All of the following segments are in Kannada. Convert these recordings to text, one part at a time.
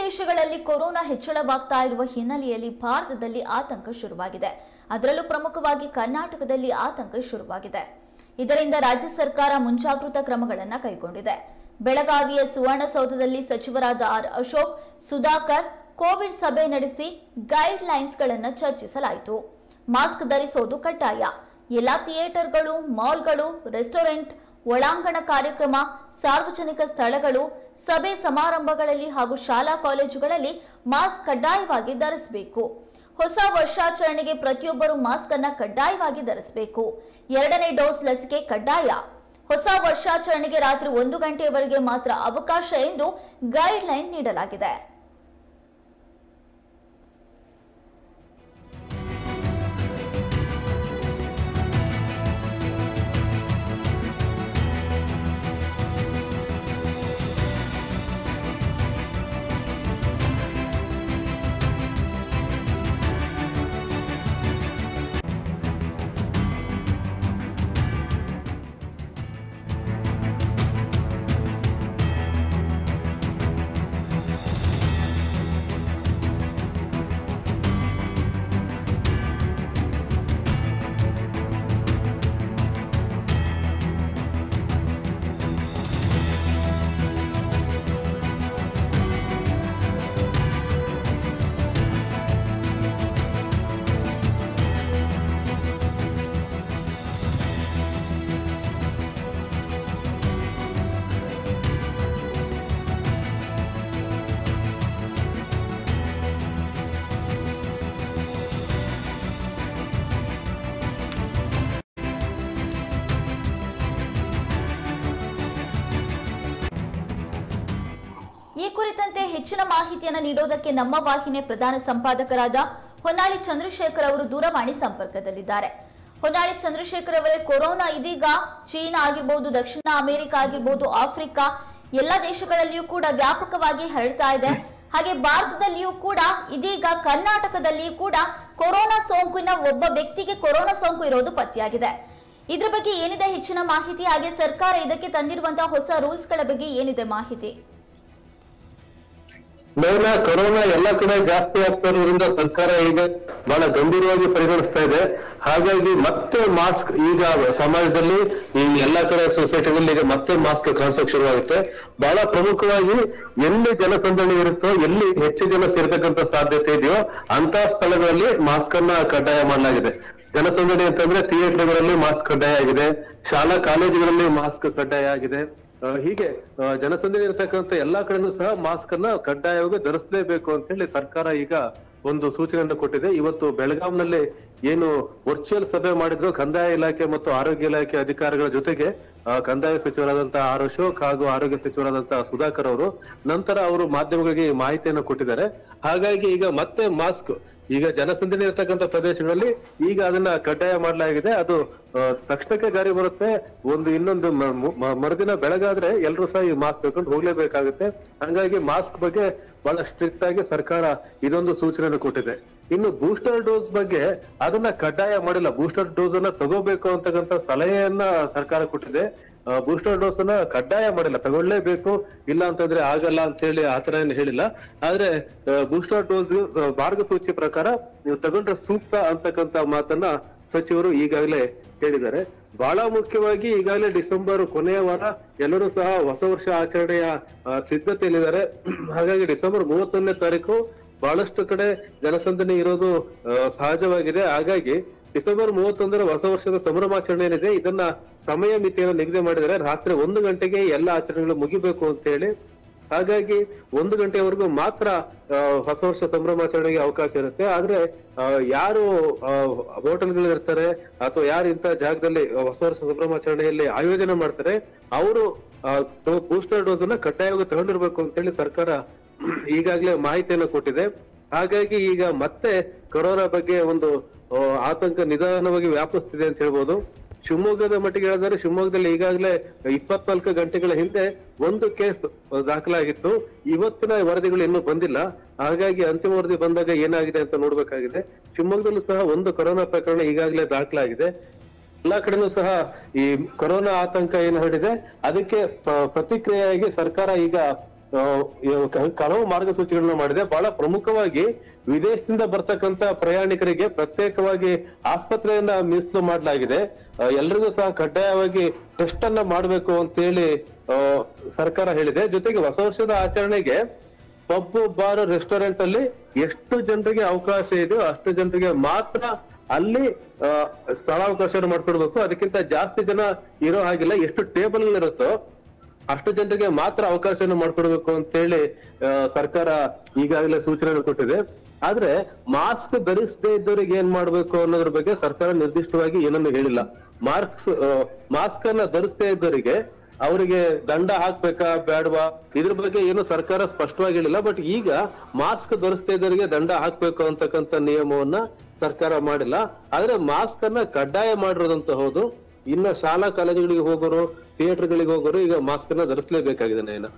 ದೇಶಗಳಲ್ಲಿ ಕೊರೋನಾ ಹೆಚ್ಚಳವಾಗ್ತಾ ಇರುವ ಹಿನ್ನೆಲೆಯಲ್ಲಿ ಭಾರತದಲ್ಲಿ ಆತಂಕ ಶುರುವಾಗಿದೆ ಅದರಲ್ಲೂ ಪ್ರಮುಖವಾಗಿ ಕರ್ನಾಟಕದಲ್ಲಿ ಆತಂಕ ಶುರುವಾಗಿದೆ ಇದರಿಂದ ರಾಜ್ಯ ಸರ್ಕಾರ ಮುಂಜಾಗೃತಾ ಕ್ರಮಗಳನ್ನು ಕೈಗೊಂಡಿದೆ ಬೆಳಗಾವಿಯ ಸುವರ್ಣಸೌಧದಲ್ಲಿ ಸಚಿವರಾದ ಆರ್ ಅಶೋಕ್ ಸುಧಾಕರ್ ಕೋವಿಡ್ ಸಭೆ ನಡೆಸಿ ಗೈಡ್ ಲೈನ್ಸ್ಗಳನ್ನು ಚರ್ಚಿಸಲಾಯಿತು ಮಾಸ್ಕ್ ಧರಿಸೋದು ಕಡ್ಡಾಯ ಎಲ್ಲಾ ಥಿಯೇಟರ್ಗಳು ಮಾಲ್ಗಳು ರೆಸ್ಟೋರೆಂಟ್ ಒಳಾಂಗಣ ಕಾರ್ಯಕ್ರಮ ಸಾರ್ವಜನಿಕ ಸ್ಥಳಗಳು ಸಭೆ ಸಮಾರಂಭಗಳಲ್ಲಿ ಹಾಗೂ ಶಾಲಾ ಕಾಲೇಜುಗಳಲ್ಲಿ ಮಾಸ್ಕ್ ಕಡ್ಡಾಯವಾಗಿ ಧರಿಸಬೇಕು ಹೊಸ ವರ್ಷಾಚರಣೆಗೆ ಪ್ರತಿಯೊಬ್ಬರು ಮಾಸ್ಕ್ ಅನ್ನ ಕಡ್ಡಾಯವಾಗಿ ಧರಿಸಬೇಕು ಎರಡನೇ ಡೋಸ್ ಲಸಿಕೆ ಕಡ್ಡಾಯ ಹೊಸ ವರ್ಷಾಚರಣೆಗೆ ರಾತ್ರಿ ಒಂದು ಗಂಟೆಯವರೆಗೆ ಮಾತ್ರ ಅವಕಾಶ ಎಂದು ಗೈಡ್ ಲೈನ್ ನೀಡಲಾಗಿದೆ ಈ ಕುರಿತಂತೆ ಹೆಚ್ಚಿನ ಮಾಹಿತಿಯನ್ನು ನೀಡೋದಕ್ಕೆ ನಮ್ಮ ವಾಹಿನಿ ಪ್ರಧಾನ ಸಂಪಾದಕರಾದ ಹೊನ್ನಾಳಿ ಚಂದ್ರಶೇಖರ್ ಅವರು ದೂರವಾಣಿ ಸಂಪರ್ಕದಲ್ಲಿದ್ದಾರೆ ಹೊನ್ನಾಳಿ ಚಂದ್ರಶೇಖರ್ ಅವರೇ ಕೊರೋನಾ ಇದೀಗ ಚೀನಾ ಆಗಿರ್ಬೋದು ದಕ್ಷಿಣ ಅಮೆರಿಕ ಆಗಿರ್ಬೋದು ಆಫ್ರಿಕಾ ಎಲ್ಲ ದೇಶಗಳಲ್ಲಿಯೂ ಕೂಡ ವ್ಯಾಪಕವಾಗಿ ಹರಡ್ತಾ ಇದೆ ಹಾಗೆ ಭಾರತದಲ್ಲಿಯೂ ಕೂಡ ಇದೀಗ ಕರ್ನಾಟಕದಲ್ಲಿಯೂ ಕೂಡ ಕೊರೋನಾ ಸೋಂಕಿನ ಒಬ್ಬ ವ್ಯಕ್ತಿಗೆ ಕೊರೋನಾ ಸೋಂಕು ಇರೋದು ಪತ್ತೆಯಾಗಿದೆ ಇದ್ರ ಬಗ್ಗೆ ಏನಿದೆ ಹೆಚ್ಚಿನ ಮಾಹಿತಿ ಹಾಗೆ ಸರ್ಕಾರ ಇದಕ್ಕೆ ತಂದಿರುವಂತಹ ಹೊಸ ರೂಲ್ಸ್ಗಳ ಬಗ್ಗೆ ಏನಿದೆ ಮಾಹಿತಿ ಮೇನ ಕೊರೋನಾ ಎಲ್ಲ ಕಡೆ ಜಾಸ್ತಿ ಆಗ್ತಾ ಇರೋದ್ರಿಂದ ಸರ್ಕಾರ ಈಗ ಬಹಳ ಗಂಭೀರವಾಗಿ ಪರಿಗಣಿಸ್ತಾ ಇದೆ ಹಾಗಾಗಿ ಮತ್ತೆ ಮಾಸ್ಕ್ ಈಗ ಸಮಾಜದಲ್ಲಿ ಈ ಎಲ್ಲಾ ಕಡೆ ಸೊಸೈಟಿಗಳಲ್ಲಿ ಈಗ ಮತ್ತೆ ಮಾಸ್ಕ್ ಕಾಣಿಸೋಕ್ ಶುರುವಾಗುತ್ತೆ ಬಹಳ ಪ್ರಮುಖವಾಗಿ ಎಲ್ಲಿ ಜನಸಂದಣಿ ಇರುತ್ತೋ ಎಲ್ಲಿ ಹೆಚ್ಚು ಜನ ಸೇರ್ತಕ್ಕಂತ ಸಾಧ್ಯತೆ ಇದೆಯೋ ಅಂತ ಸ್ಥಳಗಳಲ್ಲಿ ಮಾಸ್ಕ್ ಅನ್ನ ಕಡ್ಡಾಯ ಮಾಡಲಾಗಿದೆ ಜನಸಂದಣಿ ಅಂತಂದ್ರೆ ಥಿಯೇಟರ್ಗಳಲ್ಲಿ ಮಾಸ್ಕ್ ಕಡ್ಡಾಯ ಆಗಿದೆ ಶಾಲಾ ಕಾಲೇಜುಗಳಲ್ಲಿ ಮಾಸ್ಕ್ ಕಡ್ಡಾಯ ಆಗಿದೆ ಆ, ಹೀಗೆ ಆ, ಜನಸಂದಣಿ ಇರತಕ್ಕಂತ ಎಲ್ಲಾ ಕಡೆನೂ ಸಹ ಮಾಸ್ಕ್ ಅನ್ನ ಕಡ್ಡಾಯವಾಗಿ ಧರಿಸಲೇಬೇಕು ಅಂತ ಹೇಳಿ ಸರ್ಕಾರ ಈಗ ಒಂದು ಸೂಚನೆಯನ್ನು ಕೊಟ್ಟಿದೆ ಇವತ್ತು ಬೆಳಗಾಂನಲ್ಲಿ ಏನು ವರ್ಚುವಲ್ ಸಭೆ ಮಾಡಿದ್ರು ಕಂದಾಯ ಇಲಾಖೆ ಮತ್ತು ಆರೋಗ್ಯ ಇಲಾಖೆ ಅಧಿಕಾರಿಗಳ ಜೊತೆಗೆ ಆ, ಕಂದಾಯ ಸಚಿವರಾದಂತಹ ಆರ್ ಅಶೋಕ್ ಹಾಗೂ ಆರೋಗ್ಯ ಸಚಿವರಾದಂತಹ ಸುಧಾಕರ್ ಅವರು ನಂತರ ಅವರು ಮಾಧ್ಯಮಗಳಿಗೆ ಈ ಮಾಹಿತಿಯನ್ನು ಕೊಟ್ಟಿದ್ದಾರೆ ಹಾಗಾಗಿ ಈಗ ಮತ್ತೆ ಮಾಸ್ಕ್ ಈಗ ಜನಸಂದಣಿ ಇರತಕ್ಕಂತ ಪ್ರದೇಶಗಳಲ್ಲಿ ಈಗ ಅದನ್ನ ಕಡ್ಡಾಯ ಮಾಡಲಾಗಿದೆ ಅದು ಆ, ತಕ್ಷಣಕ್ಕೆ ಜಾರಿ ಬರುತ್ತೆ ಒಂದು ಇನ್ನೊಂದು ಮ- ಮ- ಮರುದಿನ ಬೆಳಗಾದ್ರೆ ಎಲ್ಲರೂ ಸಹ ಈ ಮಾಸ್ಕ್ ಹಾಕೊಂಡು ಹೋಗ್ಲೇಬೇಕಾಗುತ್ತೆ ಹಂಗಾಗಿ ಮಾಸ್ಕ್ ಬಗ್ಗೆ ಬಹಳ ಸ್ಟ್ರಿಕ್ಟ್ ಆಗಿ ಸರ್ಕಾರ ಇದೊಂದು ಸೂಚನೆಯನ್ನು ಕೊಟ್ಟಿದೆ ಇನ್ನು ಬೂಸ್ಟರ್ ಡೋಸ್ ಬಗ್ಗೆ ಅದನ್ನ ಕಡ್ಡಾಯ ಮಾಡಿಲ್ಲ ಬೂಸ್ಟರ್ ಡೋಸ್ ಅನ್ನ ತಗೋಬೇಕು ಅಂತಕ್ಕಂಥ ಸಲಹೆಯನ್ನ ಸರ್ಕಾರ ಕೊಟ್ಟಿದೆ ಬೂಸ್ಟರ್ ಡೋಸ್ ಅನ್ನ ಕಡ್ಡಾಯ ಮಾಡಿಲ್ಲ ತಗೊಳ್ಳೇಬೇಕು ಇಲ್ಲ ಅಂತಂದ್ರೆ ಆಗಲ್ಲ ಅಂತ ಹೇಳಿ ಆತರ ಏನು ಹೇಳಿಲ್ಲ ಆದ್ರೆ ಬೂಸ್ಟರ್ ಡೋಸ್ ಮಾರ್ಗಸೂಚಿ ಪ್ರಕಾರ ನೀವು ತಗೊಂಡ್ರೆ ಸೂಕ್ತ ಅಂತಕ್ಕಂತ ಮಾತನ್ನ ಸಚಿವರು ಈಗಾಗಲೇ ಹೇಳಿದ್ದಾರೆ ಬಹಳ ಮುಖ್ಯವಾಗಿ ಈಗಾಗಲೇ ಡಿಸೆಂಬರ್ ಕೊನೆಯ ವಾರ ಎಲ್ಲರೂ ಸಹ ಹೊಸ ವರ್ಷ ಆಚರಣೆಯ ಆ, ಸಿದ್ಧತೆಯಲ್ಲಿದ್ದಾರೆ ಹಾಗಾಗಿ ಡಿಸೆಂಬರ್ ಮೂವತ್ತೊಂದನೇ ತಾರೀಕು ಬಹಳಷ್ಟು ಕಡೆ ಜನಸಂದಣಿ ಇರೋದು ಆ, ಸಹಜವಾಗಿದೆ ಹಾಗಾಗಿ ಡಿಸೆಂಬರ್ ಮೂವತ್ತೊಂದರ ಹೊಸ ವರ್ಷದ ಸಂಭ್ರಮಾಚರಣೆ ಏನಿದೆ ಇದನ್ನ ಸಮಯ ಮಿತಿಯನ್ನು ನಿಗದಿ ಮಾಡಿದರೆ ರಾತ್ರಿ ಒಂದು ಗಂಟೆಗೆ ಎಲ್ಲ ಆಚರಣೆಗಳು ಮುಗಿಬೇಕು ಅಂತ ಹೇಳಿ ಹಾಗಾಗಿ ಒಂದು ಗಂಟೆವರೆಗೂ ಮಾತ್ರ ಆ, ಹೊಸ ವರ್ಷ ಸಂಭ್ರಮಾಚರಣೆಗೆ ಅವಕಾಶ ಇರುತ್ತೆ ಆದ್ರೆ ಆ, ಯಾರು ಹೋಟೆಲ್ಗಳು ಇರ್ತಾರೆ ಅಥವಾ ಯಾರು ಇಂಥ ಜಾಗದಲ್ಲಿ ಹೊಸ ವರ್ಷ ಸಂಭ್ರಮಾಚರಣೆಯಲ್ಲಿ ಆಯೋಜನೆ ಮಾಡ್ತಾರೆ ಅವರು ಬೂಸ್ಟರ್ ಡೋಸ್ ಅನ್ನ ಕಡ್ಡಾಯವಾಗಿ ತಗೊಂಡಿರ್ಬೇಕು ಅಂತ ಹೇಳಿ ಸರ್ಕಾರ ಈಗಾಗಲೇ ಮಾಹಿತಿಯನ್ನು ಕೊಟ್ಟಿದೆ ಹಾಗಾಗಿ ಈಗ ಮತ್ತೆ ಕೊರೋನಾ ಬಗ್ಗೆ ಒಂದು ಆ, ಆತಂಕ ನಿಧಾನವಾಗಿ ವ್ಯಾಪಿಸ್ತಿದೆ ಅಂತ ಹೇಳ್ಬೋದು ಶಿವಮೊಗ್ಗದ ಮಟ್ಟಿಗೆ ಹೇಳಿದ್ರೆ ಶಿವಮೊಗ್ಗದಲ್ಲಿ ಈಗಾಗಲೇ ಇಪ್ಪತ್ನಾಲ್ಕು ಗಂಟೆಗಳ ಹಿಂದೆ ಒಂದು ಕೇಸ್ ದಾಖಲಾಗಿತ್ತು ಇವತ್ತಿನ ವರದಿಗಳು ಇನ್ನೂ ಬಂದಿಲ್ಲ ಹಾಗಾಗಿ ಅಂತಿಮ ವರದಿ ಬಂದಾಗ ಏನಾಗಿದೆ ಅಂತ ನೋಡ್ಬೇಕಾಗಿದೆ ಶಿವಮೊಗ್ಗದಲ್ಲೂ ಸಹ ಒಂದು ಕೊರೋನಾ ಪ್ರಕರಣ ಈಗಾಗಲೇ ದಾಖಲಾಗಿದೆ ಎಲ್ಲಾ ಕಡೆನೂ ಸಹ ಈ ಕೊರೋನಾ ಆತಂಕ ಏನು ಹರಡಿದೆ ಅದಕ್ಕೆ ಪ- ಪ್ರತಿಕ್ರಿಯೆಯಾಗಿ ಸರ್ಕಾರ ಈಗ ಆ, ಇವ್ ಕ- ಕೆಲವು ಮಾರ್ಗಸೂಚಿಗಳನ್ನ ಮಾಡಿದೆ ಬಹಳ ಪ್ರಮುಖವಾಗಿ ವಿದೇಶದಿಂದ ಬರ್ತಕ್ಕಂತ ಪ್ರಯಾಣಿಕರಿಗೆ ಪ್ರತ್ಯೇಕವಾಗಿ ಆಸ್ಪತ್ರೆಯನ್ನ ಮೀಸಲು ಮಾಡಲಾಗಿದೆ ಆ, ಎಲ್ರಿಗೂ ಸಹ ಕಡ್ಡಾಯವಾಗಿ ಟೆಸ್ಟ್ ಅನ್ನ ಮಾಡಬೇಕು ಅಂತೇಳಿ ಆ, ಸರ್ಕಾರ ಹೇಳಿದೆ ಜೊತೆಗೆ ಹೊಸ ವರ್ಷದ ಆಚರಣೆಗೆ ಪಬ್ ಬಾರ್ ರೆಸ್ಟೋರೆಂಟ್ ಅಲ್ಲಿ ಎಷ್ಟು ಜನರಿಗೆ ಅವಕಾಶ ಇದೆಯೋ ಅಷ್ಟು ಜನರಿಗೆ ಮಾತ್ರ ಅಲ್ಲಿ ಆ, ಸ್ಥಳಾವಕಾಶ ಮಾಡ್ಕೊಡ್ಬೇಕು ಅದಕ್ಕಿಂತ ಜಾಸ್ತಿ ಜನ ಇರೋ ಹಾಗಿಲ್ಲ ಎಷ್ಟು ಟೇಬಲ್ ಇರುತ್ತೋ ಅಷ್ಟು ಜನರಿಗೆ ಮಾತ್ರ ಅವಕಾಶವನ್ನು ಮಾಡ್ಕೊಡ್ಬೇಕು ಅಂತೇಳಿ ಆ, ಸರ್ಕಾರ ಈಗಾಗಲೇ ಸೂಚನೆ ಕೊಟ್ಟಿದೆ ಆದ್ರೆ ಮಾಸ್ಕ್ ಧರಿಸದೇ ಇದ್ದವರಿಗೆ ಏನ್ ಮಾಡ್ಬೇಕು ಅನ್ನೋದ್ರ ಬಗ್ಗೆ ಸರ್ಕಾರ ನಿರ್ದಿಷ್ಟವಾಗಿ ಏನನ್ನು ಹೇಳಿಲ್ಲ ಮಾರ್ಕ್ಸ್ ಮಾಸ್ಕ್ ಅನ್ನ ಧರಿಸದೇ ಇದ್ದವರಿಗೆ ಅವರಿಗೆ ದಂಡ ಹಾಕ್ಬೇಕಾ ಬೇಡವಾ ಇದ್ರ ಬಗ್ಗೆ ಏನು ಸರ್ಕಾರ ಸ್ಪಷ್ಟವಾಗಿ ಹೇಳಿಲ್ಲ ಬಟ್ ಈಗ ಮಾಸ್ಕ್ ಧರಿಸದೇ ಇದ್ದವರಿಗೆ ದಂಡ ಹಾಕ್ಬೇಕು ಅಂತಕ್ಕಂಥ ನಿಯಮವನ್ನ ಸರ್ಕಾರ ಮಾಡಿಲ್ಲ ಆದ್ರೆ ಮಾಸ್ಕ್ ಅನ್ನ ಕಡ್ಡಾಯ ಮಾಡಿರೋದಂತ ಹೌದು ಇನ್ನ ಶಾಲಾ ಕಾಲೇಜುಗಳಿಗೆ ಹೋಗೋರು ಥಿಯೇಟರ್ಗಳಿಗೆ ಹೋಗೋರು ಈಗ ಮಾಸ್ಕ್ ಅನ್ನ ಧರಿಸಲೇಬೇಕಾಗಿದೆ ನಯನ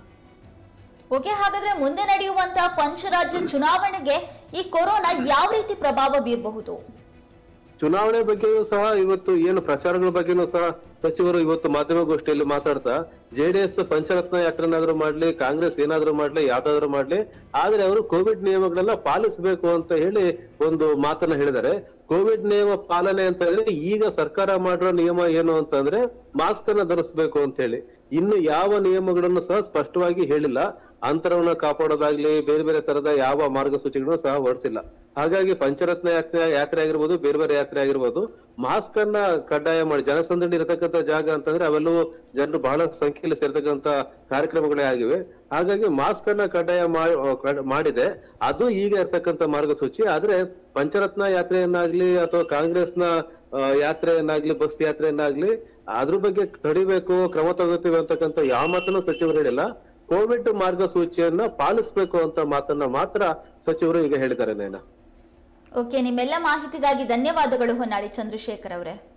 ಓಕೆ ಹಾಗಾದ್ರೆ ಮುಂದೆ ನಡೆಯುವಂತಹ ಪಂಚರಾಜ್ಯ ಚುನಾವಣೆಗೆ ಈ ಕೊರೋನಾ ಯಾವ ರೀತಿ ಪ್ರಭಾವ ಬೀರಬಹುದು ಚುನಾವಣೆ ಬಗ್ಗೆಯೂ ಸಹ ಇವತ್ತು ಏನು ಪ್ರಚಾರಗಳ ಬಗ್ಗೆನೂ ಸಹ ಸಚಿವರು ಇವತ್ತು ಮಾಧ್ಯಮಗೋಷ್ಠಿಯಲ್ಲಿ ಮಾತಾಡ್ತಾ ಜೆಡಿಎಸ್ ಪಂಚರತ್ನ ಯಾತ್ರೆನಾದ್ರೂ ಮಾಡ್ಲಿ ಕಾಂಗ್ರೆಸ್ ಏನಾದ್ರೂ ಮಾಡ್ಲಿ ಯಾವ್ದಾದ್ರು ಮಾಡ್ಲಿ ಆದ್ರೆ ಅವರು ಕೋವಿಡ್ ನಿಯಮಗಳನ್ನ ಪಾಲಿಸಬೇಕು ಅಂತ ಹೇಳಿ ಒಂದು ಮಾತನ್ನ ಹೇಳಿದ್ದಾರೆ ಕೋವಿಡ್ ನಿಯಮ ಪಾಲನೆ ಅಂತ ಹೇಳಿದ್ರೆ ಈಗ ಸರ್ಕಾರ ಮಾಡಿರೋ ನಿಯಮ ಏನು ಅಂತಂದ್ರೆ ಮಾಸ್ಕ್ ಅನ್ನ ಧರಿಸಬೇಕು ಅಂತ ಹೇಳಿ ಇನ್ನು ಯಾವ ನಿಯಮಗಳನ್ನು ಸಹ ಸ್ಪಷ್ಟವಾಗಿ ಹೇಳಿಲ್ಲ ಅಂತರವನ್ನ ಕಾಪಾಡೋದಾಗ್ಲಿ ಬೇರೆ ಬೇರೆ ತರದ ಯಾವ ಮಾರ್ಗಸೂಚಿಗಳನ್ನು ಸಹ ಹೊರಡಿಸಿಲ್ಲ ಹಾಗಾಗಿ ಪಂಚರತ್ನ ಯಾತ್ರೆ ಯಾತ್ರೆ ಆಗಿರ್ಬೋದು ಬೇರೆ ಬೇರೆ ಯಾತ್ರೆ ಆಗಿರ್ಬೋದು ಮಾಸ್ಕ್ ಅನ್ನ ಕಡ್ಡಾಯ ಮಾಡಿ ಜನಸಂದಣಿ ಇರತಕ್ಕಂತ ಜಾಗ ಅಂತಂದ್ರೆ ಅವೆಲ್ಲವೂ ಜನರು ಬಹಳ ಸಂಖ್ಯೆಯಲ್ಲಿ ಸೇರ್ತಕ್ಕಂತ ಕಾರ್ಯಕ್ರಮಗಳೇ ಆಗಿವೆ ಹಾಗಾಗಿ ಮಾಸ್ಕ್ ಅನ್ನ ಕಡ್ಡಾಯ ಮಾ- ಕಡ್- ಮಾಡಿದೆ ಅದು ಈಗ ಇರ್ತಕ್ಕಂತ ಮಾರ್ಗಸೂಚಿ ಆದ್ರೆ ಪಂಚರತ್ನ ಯಾತ್ರೆಯನ್ನಾಗ್ಲಿ ಅಥವಾ ಕಾಂಗ್ರೆಸ್ನ ಆ, ಯಾತ್ರೆಯನ್ನಾಗ್ಲಿ ಬಸ್ ಯಾತ್ರೆಯನ್ನಾಗ್ಲಿ ಅದ್ರ ಬಗ್ಗೆ ತಡಿಬೇಕು ಕ್ರಮ ತಗೋತೀವಿ ಅಂತಕ್ಕಂಥ ಯಾವ ಮಾತನ್ನು ಸಚಿವರು ಹೇಳಿಲ್ಲ ಕೋವಿಡ್ ಮಾರ್ಗಸೂಚಿಯನ್ನ ಪಾಲಿಸಬೇಕು ಅಂತ ಮಾತನ್ನ ಮಾತ್ರ ಸಚಿವರು ಈಗ ಹೇಳಿದ್ದಾರೆ ನಯನ ಓಕೆ ನಿಮ್ಮೆಲ್ಲ ಮಾಹಿತಿಗಾಗಿ ಧನ್ಯವಾದಗಳು ಹೊನ್ನಾಳಿ ಚಂದ್ರಶೇಖರ್ ಅವರೇ